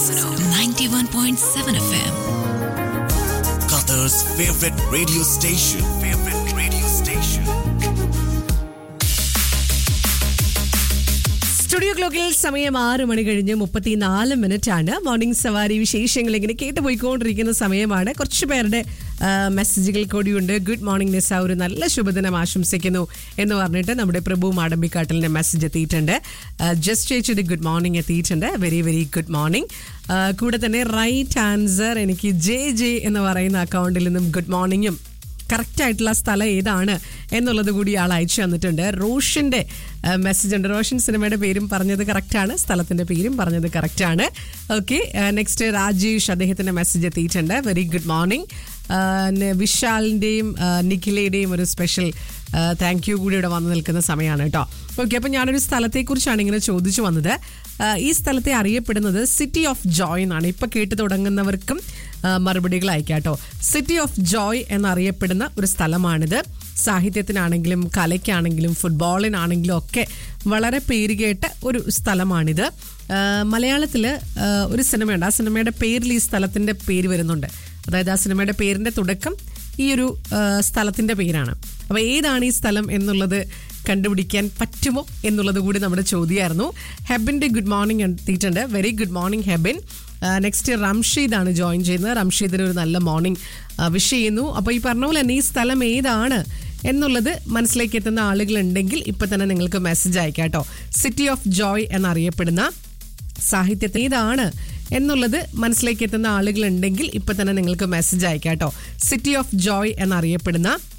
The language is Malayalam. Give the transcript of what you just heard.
91.7 FM. Qatar's favorite radio station. Favorite radio station. Studio ക്ലോക്കിൽ സമയം ആറ് മണി കഴിഞ്ഞ് മുപ്പത്തിനാല് മിനിറ്റ് ആണ് മോർണിംഗ് സവാരി വിശേഷങ്ങൾ ഇങ്ങനെ കേട്ടുപോയിക്കൊണ്ടിരിക്കുന്ന സമയമാണ് കുറച്ച് പേരുടെ ആ, മെസ്സേജുകൾ കൂടിയുണ്ട് ഗുഡ് മോർണിംഗ് നിസ ഒരു നല്ല ശുഭദിനം ആശംസിക്കുന്നു എന്ന് പറഞ്ഞിട്ട് നമ്മുടെ പ്രഭു മാടമ്പിക്കാട്ടിലിന്റെ മെസ്സേജ് എത്തിയിട്ടുണ്ട് ആ, ജസ്റ്റ് ചേച്ചിയുടെ ഗുഡ് മോർണിംഗ് എത്തിയിട്ടുണ്ട് വെരി വെരി ഗുഡ് മോർണിംഗ് ആ, കൂടെ തന്നെ റൈറ്റ് ആൻസർ എനിക്ക് ജെ ജെ എന്ന് പറയുന്ന അക്കൗണ്ടിൽ നിന്നും ഗുഡ് മോർണിംഗും കറക്റ്റ് ആയിട്ടുള്ള സ്ഥലം ഏതാണ് എന്നുള്ളത് കൂടി ആൾ അയച്ചു തന്നിട്ടുണ്ട് റോഷന്റെ മെസ്സേജ് ഉണ്ട് റോഷൻ സിനിമയുടെ പേരും പറഞ്ഞത് കറക്റ്റാണ് സ്ഥലത്തിന്റെ പേരും പറഞ്ഞത് കറക്റ്റാണ് ഓക്കെ നെക്സ്റ്റ് രാജേഷ് അദ്ദേഹത്തിന്റെ മെസ്സേജ് എത്തിയിട്ടുണ്ട് വെരി ഗുഡ് മോർണിംഗ് വിശാലിന്റെയും ആ, നിഖിലയുടെയും ഒരു സ്പെഷ്യൽ താങ്ക് യു കൂടി ഇവിടെ വന്നു നിൽക്കുന്ന സമയമാണ് കേട്ടോ ഓക്കെ അപ്പം ഞാനൊരു സ്ഥലത്തെക്കുറിച്ചാണ് ഇങ്ങനെ ചോദിച്ചു വന്നത് ആ, ഈ സ്ഥലത്തെ അറിയപ്പെടുന്നത് സിറ്റി ഓഫ് ജോയ് എന്നാണ് ഇപ്പൊ കേട്ട് തുടങ്ങുന്നവർക്കും ആ, മറുപടികൾ അയക്കാം കേട്ടോ സിറ്റി ഓഫ് ജോയ് എന്നറിയപ്പെടുന്ന ഒരു സ്ഥലമാണിത് സാഹിത്യത്തിനാണെങ്കിലും കലയ്ക്കാണെങ്കിലും ഫുട്ബോളിനാണെങ്കിലും ഒക്കെ വളരെ പേരുകേട്ട ഒരു സ്ഥലമാണിത് ആ, മലയാളത്തില് ആ, ഒരു സിനിമയുണ്ട് ആ സിനിമയുടെ പേരിൽ ഈ സ്ഥലത്തിന്റെ പേര് വരുന്നുണ്ട് അതായത് ആ സിനിമയുടെ പേരിന്റെ തുടക്കം ഈ ഒരു ആ, സ്ഥലത്തിന്റെ പേരാണ് അപ്പൊ ഏതാണ് ഈ സ്ഥലം എന്നുള്ളത് കണ്ടുപിടിക്കാൻ പറ്റുമോ എന്നുള്ളത് കൂടി നമ്മുടെ ചോദ്യമായിരുന്നു ഹെബിന്റെ ഗുഡ് മോർണിംഗ് എത്തിയിട്ടുണ്ട് very good morning Hebin next Ramsheed ആണ് ജോയിൻ ചെയ്യുന്നത് റംഷീദിന് ഒരു നല്ല മോർണിംഗ് വിഷ് ചെയ്യുന്നു അപ്പോൾ ഈ പറഞ്ഞ പോലെ തന്നെ ഈ സ്ഥലം ഏതാണ് എന്നുള്ളത് മനസ്സിലേക്ക് എത്തുന്ന ആളുകളുണ്ടെങ്കിൽ ഇപ്പൊ തന്നെ നിങ്ങൾക്ക് മെസ്സേജ് അയക്കാം കേട്ടോ സിറ്റി ഓഫ് ജോയ് എന്നറിയപ്പെടുന്ന സാഹിത്യത്തിൽ ഏതാണ് എന്നുള്ളത് മനസ്സിലേക്ക് എത്തുന്ന ആളുകളുണ്ടെങ്കിൽ ഇപ്പൊ തന്നെ നിങ്ങൾക്ക് മെസ്സേജ് അയക്കാം കേട്ടോ സിറ്റി ഓഫ് ജോയ് എന്നറിയപ്പെടുന്ന